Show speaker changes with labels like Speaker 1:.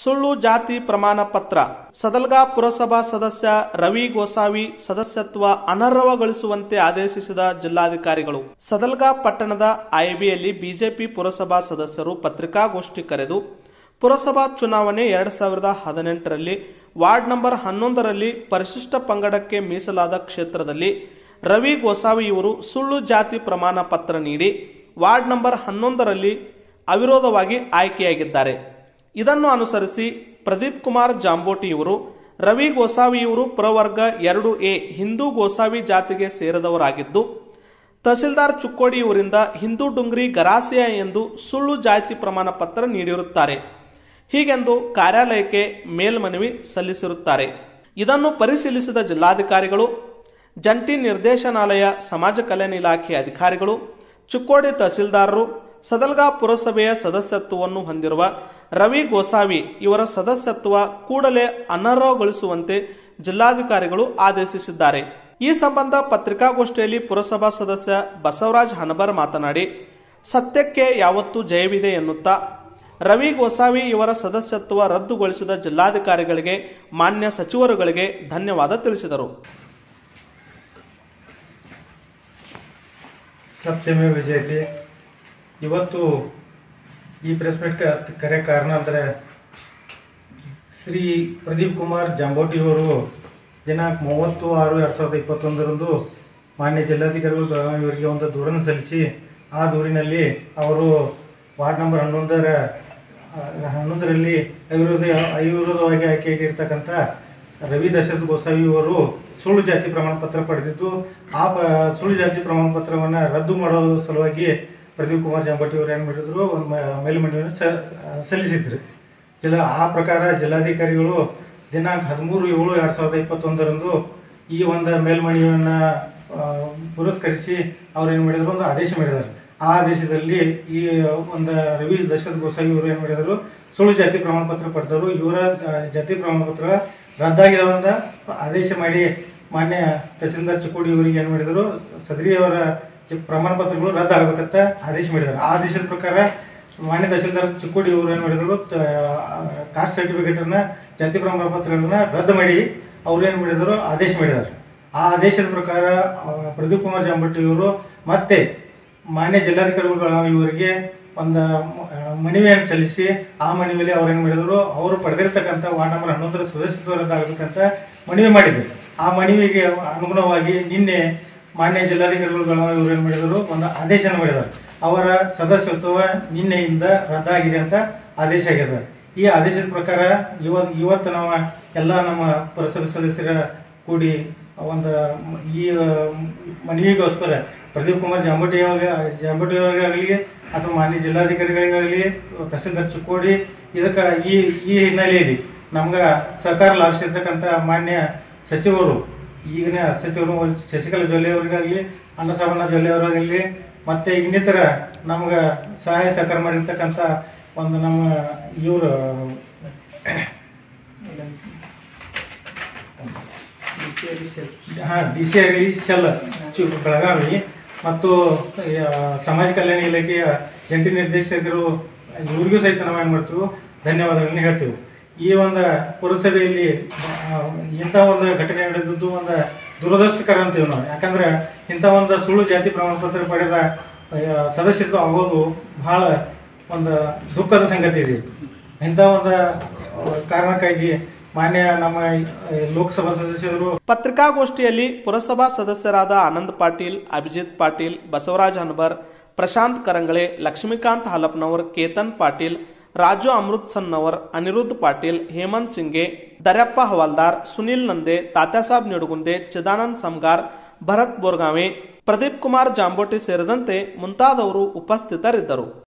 Speaker 1: ಸುಳ್ಳು ಜಾತಿ ಪ್ರಮಾಣ ಪತ್ರ ಸದಲ್ಗಾ ಪುರಸಭಾ ಸದಸ್ಯ ರವಿ ಗೋಸಾವಿ ಸದಸ್ಯತ್ವ ಅನರ್ಹಗೊಳಿಸುವಂತೆ ಆದೇಶಿಸಿದ ಜಿಲ್ಲಾಧಿಕಾರಿಗಳು ಸದಲ್ಗಾ ಪಟ್ಟಣದ ಐಬಿಯಲ್ಲಿ ಬಿಜೆಪಿ ಪುರಸಭಾ ಸದಸ್ಯರು ಪತ್ರಿಕಾಗೋಷ್ಠಿ ಕರೆದು ಪುರಸಭಾ ಚುನಾವಣೆ ಎರಡ್ ಸಾವಿರದ ಹದಿನೆಂಟರಲ್ಲಿ ವಾರ್ಡ್ ನಂಬರ್ ಹನ್ನೊಂದರಲ್ಲಿ ಪರಿಶಿಷ್ಟ ಪಂಗಡಕ್ಕೆ ಮೀಸಲಾದ ಕ್ಷೇತ್ರದಲ್ಲಿ ರವಿ ಗೋಸಾವಿ ಇವರು ಸುಳ್ಳು ಜಾತಿ ಪ್ರಮಾಣ ಪತ್ರ ನೀಡಿ ವಾರ್ಡ್ ನಂಬರ್ ಹನ್ನೊಂದರಲ್ಲಿ ಅವಿರೋಧವಾಗಿ ಆಯ್ಕೆಯಾಗಿದ್ದಾರೆ ಇದನ್ನು ಅನುಸರಿಸಿ ಪ್ರದೀಪ್ ಕುಮಾರ್ ಜಾಂಬೋಟಿ ಇವರು ರವಿ ಗೋಸಾವಿ ಇವರು ಪ್ರವರ್ಗ ಎರಡು ಎ ಹಿಂದೂ ಗೋಸಾವಿ ಜಾತಿಗೆ ಸೇರಿದವರಾಗಿದ್ದು ತಹಸೀಲ್ದಾರ್ ಚುಕ್ಕೋಡಿ ಇವರಿಂದ ಹಿಂದೂ ಡುಂಗ್ರಿ ಗರಾಸಿಯ ಎಂದು ಸುಳ್ಳು ಜಾತಿ ಪ್ರಮಾಣ ಪತ್ರ ನೀಡಿರುತ್ತಾರೆ ಹೀಗೆಂದು ಕಾರ್ಯಾಲಯಕ್ಕೆ ಮೇಲ್ಮನವಿ ಸಲ್ಲಿಸಿರುತ್ತಾರೆ ಇದನ್ನು ಪರಿಶೀಲಿಸಿದ ಜಿಲ್ಲಾಧಿಕಾರಿಗಳು ಜಂಟಿ ನಿರ್ದೇಶನಾಲಯ ಸಮಾಜ ಕಲ್ಯಾಣ ಇಲಾಖೆ ಅಧಿಕಾರಿಗಳು ಚುಕ್ಕೋಡಿ ತಹಸೀಲ್ದಾರರು ಸದಲ್ಗಾ ಪುರಸಭೆಯ ಸದಸ್ಯತ್ವವನ್ನು ಹೊಂದಿರುವ ರವಿ ಗೋಸಾವಿ ಇವರ ಸದಸ್ಯತ್ವ ಕೂಡಲೇ ಅನರ್ಹಗೊಳಿಸುವಂತೆ ಜಿಲ್ಲಾಧಿಕಾರಿಗಳು ಆದೇಶಿಸಿದ್ದಾರೆ ಈ ಸಂಬಂಧ ಪತ್ರಿಕಾಗೋಷ್ಠಿಯಲ್ಲಿ ಪುರಸಭಾ ಸದಸ್ಯ ಬಸವರಾಜ್ ಹನಬರ್ ಮಾತನಾಡಿ ಸತ್ಯಕ್ಕೆ ಯಾವತ್ತೂ ಜಯವಿದೆ ಎನ್ನುತ್ತಾ ರವಿ ಗೋಸಾವಿ ಇವರ ಸದಸ್ಯತ್ವ ರದ್ದುಗೊಳಿಸಿದ ಜಿಲ್ಲಾಧಿಕಾರಿಗಳಿಗೆ ಮಾನ್ಯ ಸಚಿವರುಗಳಿಗೆ ಧನ್ಯವಾದ ತಿಳಿಸಿದರು
Speaker 2: ಸತ್ಯಮೇ ವಿಜಯತೆ ಇವತ್ತು ಈ ಪ್ರೆಸ್ ಮೀಟ್ ಕರೆ ಕಾರಣ ಅಂದರೆ ಶ್ರೀ ಪ್ರದೀಪ್ ಕುಮಾರ್ ಜಾಂಬೋಟಿಯವರು ದಿನಾಂಕ ಮೂವತ್ತು ಆರು ಎರಡು ಸಾವಿರದ ಇಪ್ಪತ್ತೊಂದರಂದು ಮಾನ್ಯ ಜಿಲ್ಲಾಧಿಕಾರಿಗಳು ಬೆಳಗಾವಿ ಇವರಿಗೆ ಒಂದು ದೂರನ್ನು ಸಲ್ಲಿಸಿ ಆ ದೂರಿನಲ್ಲಿ ಅವರು ವಾರ್ಡ್ ನಂಬರ್ ಹನ್ನೊಂದರ ಆ, ಹನ್ನೊಂದರಲ್ಲಿ ಅವಿರೋಧ ಅವಿರೋಧವಾಗಿ ಆಯ್ಕೆಯಾಗಿರ್ತಕ್ಕಂಥ ರವಿ ದಶರಥ್ ಗೋಸಾವಿ ಅವರು ಸುಳ್ಳು ಜಾತಿ ಪ್ರಮಾಣ ಪತ್ರ ಪಡೆದಿದ್ದು ಆ ಪ ಸುಳ್ಳು ಜಾತಿ ಪ್ರಮಾಣ ಪತ್ರವನ್ನು ರದ್ದು ಮಾಡೋ ಸಲುವಾಗಿ ಪ್ರದೀಪ್ ಕುಮಾರ್ ಜಾಂಬಟಿ ಅವರು ಏನು ಮಾಡಿದ್ರು ಒಂದು ಮ- ಮೇಲ್ಮನವಿಯನ್ನು ಸ ಸಲ್ಲಿಸಿದ್ರು ಜಿಲ್ಲಾ ಆ ಪ್ರಕಾರ ಜಿಲ್ಲಾಧಿಕಾರಿಗಳು ದಿನಾಂಕ ಹದಿಮೂರು ಏಳು ಎರಡು ಸಾವಿರದ ಇಪ್ಪತ್ತೊಂದರಂದು ಈ ಒಂದು ಮೇಲ್ಮನವಿಯನ್ನು ಪುರಸ್ಕರಿಸಿ ಅವ್ರು ಏನು ಮಾಡಿದ್ರು ಒಂದು ಆದೇಶ ಮಾಡಿದ್ದಾರೆ ಆ ಆದೇಶದಲ್ಲಿ ಈ ಒಂದು ರವಿ ದಶರಥ್ ಗೋಸಾವಿ ಇವರು ಏನು ಮಾಡಿದರು ಸುಳ್ಳು ಜಾತಿ ಪ್ರಮಾಣ ಪತ್ರ ಪಡೆದರು ಇವರ ಆ, ಜಾತಿ ಪ್ರಮಾಣ ಪತ್ರ ರದ್ದಾಗಿದವಂತ ಆದೇಶ ಮಾಡಿ ಮಾನ್ಯ ತಹಸೀಲ್ದಾರ್ ಚಿಕ್ಕೋಡಿ ಇವರಿಗೆ ಏನು ಮಾಡಿದರು ಸದರಿಯವರ ಚಿ- ಪ್ರಮಾಣ ಪತ್ರಗಳು ರದ್ದಾಗಬೇಕಂತ ಆದೇಶ ಮಾಡಿದ್ದಾರೆ ಆ ಆದೇಶದ ಪ್ರಕಾರ ಮಾನ್ಯ ತಹಸೀಲ್ದಾರ್ ಚಿಕ್ಕೋಡಿ ಅವರು ಏನು ಮಾಡಿದರು ಕಾಸ್ಟ್ ಸರ್ಟಿಫಿಕೇಟನ್ನು ಜಾತಿ ಪ್ರಮಾಣ ಪತ್ರಗಳನ್ನ ರದ್ದು ಮಾಡಿ ಅವ್ರು ಏನು ಮಾಡಿದರು ಆದೇಶ ಮಾಡಿದ್ದಾರೆ ಆ ಆದೇಶದ ಪ್ರಕಾರ ಆ, ಪ್ರದೀಪ್ ಕುಮಾರ್ ಜಾಂಬಟ್ಟಿ ಇವರು ಮತ್ತೆ ಮಾನ್ಯ ಜಿಲ್ಲಾಧಿಕಾರಿಗಳು ಇವರಿಗೆ ಒಂದು ಮ- ಆ, ಮನವಿಯನ್ನು ಸಲ್ಲಿಸಿ ಆ ಮನವಿಯಲ್ಲಿ ಅವ್ರು ಏನು ಮಾಡಿದರು ಅವರು ಪಡೆದಿರ್ತಕ್ಕಂಥ ವಾರ್ಡ್ ನಂಬರ್ ಹನ್ನೊಂದರ ಸದಸ್ಯತ್ವ ರದ್ದಾಗಬೇಕಂತ ಮನವಿ ಮಾಡಿದ್ರು ಆ ಮನವಿಗೆ ಅನುಗುಣವಾಗಿ ನಿನ್ನೆ ಮಾನ್ಯ ಜಿಲ್ಲಾಧಿಕಾರಿಗಳು ಬೆಳಗಾವಿ ಇವರು ಏನು ಮಾಡಿದರು ಒಂದು ಆದೇಶನ ಮಾಡಿದ್ದಾರೆ ಅವರ ಸದಸ್ಯತ್ವ ನಿನ್ನೆಯಿಂದ ರದ್ದಾಗಿದೆ ಅಂತ ಆದೇಶ ಆಗಿದೆ ಈ ಆದೇಶದ ಪ್ರಕಾರ ಇವತ್ತು ಇವತ್ತು ನಾವು ಎಲ್ಲ ನಮ್ಮ ಪುರಸಭೆ ಸದಸ್ಯರ ಕೂಡಿ ಒಂದು ಮ- ಈ ಆ, ಮನವಿಗೋಸ್ಕರ ಪ್ರದೀಪ್ ಕುಮಾರ್ ಜಾಂಬಟಿ ಜಾಂಬಟಿ ಅವರಿಗಾಗಲಿ ಅಥವಾ ಮಾನ್ಯ ಜಿಲ್ಲಾಧಿಕಾರಿಗಳಿಗಾಗಲಿ ತಹಸೀಲ್ದಾರ್ ಚಿಕ್ಕೋಡಿ ಇದಕ್ಕೆ ಈ ಈ ಹಿನ್ನೆಲೆಯಲ್ಲಿ ನಮ್ಗೆ ಸಹಕಾರ ಲಾಭಿಸಿರ್ತಕ್ಕಂಥ ಮಾನ್ಯ ಸಚಿವರು ಈಗಿನ ಸಚಿವರು ಶಶಿಕಲಾ ಜೊಲ್ಲೆ ಅವರಿಗಾಗಲಿ ಅನ್ನಸವರ್ಣ ಜೊಲ್ಲೆ ಅವರಾಗಲಿ ಮತ್ತು ಇನ್ನಿತರ ನಮ್ಗೆ ಸಹಾಯ ಸಹಕಾರ ಮಾಡಿರ್ತಕ್ಕಂಥ ಒಂದು ನಮ್ಮ ಇವರು ಹಾಂ ಡಿ ಸಿ ಆಗಲಿ ಶೆಲ್ ಚು ಬೆಳಗಾವಿ ಮತ್ತು ಆ, ಸಮಾಜ ಕಲ್ಯಾಣ ಇಲಾಖೆಯ ಜಂಟಿ ನಿರ್ದೇಶಕರು ಇವ್ರಿಗೂ ಸಹಿತ ನಾವು ಏನು ಮಾಡ್ತೀವಿ ಧನ್ಯವಾದಗಳನ್ನ ಹೇಳ್ತೀವಿ ಈ ಒಂದು ಪುರಸಭೆಯಲ್ಲಿ ಆ, ಇಂಥ ಒಂದು ಘಟನೆ ನಡೆದಿದ್ದು ಒಂದು ದುರದೃಷ್ಟಕರ ಅಂತೀವಿ ನಾವು ಯಾಕಂದ್ರೆ ಇಂಥ ಒಂದು ಸುಳ್ಳು ಜಾತಿ ಪ್ರಮಾಣ ಪತ್ರ ಪಡೆದ ಆ, ಸದಸ್ಯತ್ವ ಆಗೋದು ಬಹಳ ಒಂದು ದುಃಖದ ಸಂಗತಿ ಇದೆ ಇಂಥ ಒಂದು ಆ, ಕಾರಣಕ್ಕಾಗಿ ಮಾನ್ಯ ನಮ್ಮ ಆ, ಲೋಕಸಭಾ ಸದಸ್ಯರು
Speaker 1: ಪತ್ರಿಕಾಗೋಷ್ಠಿಯಲ್ಲಿ ಪುರಸಭಾ ಸದಸ್ಯರಾದ ಆನಂದ್ ಪಾಟೀಲ್ ಅಭಿಜಿತ್ ಪಾಟೀಲ್ ಬಸವರಾಜ್ ಹನಬರ್ ಪ್ರಶಾಂತ್ ಕರಂಗಳೆ ಲಕ್ಷ್ಮೀಕಾಂತ್ ಹಲಪ್ನವರ್ ಕೇತನ್ ಪಾಟೀಲ್ ರಾಜು ಅಮೃತ್ಸನ್ನವರ್ ಅನಿರುದ್ಧ್ ಪಾಟೀಲ್ ಹೇಮಂತ್ ಸಿಂಗೆ ದರ್ಯಪ್ಪ ಹವಾಲ್ದಾರ್ ಸುನಿಲ್ ನಂದೆ ತಾತ್ಯಾಸಾಬ್ ನಿಡುಗುಂದೆ ಚಿದಾನಂದ್ ಸಮಗಾರ್ ಭರತ್ ಬೋರ್ಗಾವೆ ಪ್ರದೀಪ್ ಕುಮಾರ್ ಜಾಂಬೋಟಿ ಸೇರಿದಂತೆ ಮುಂತಾದವರು ಉಪಸ್ಥಿತರಿದ್ದರು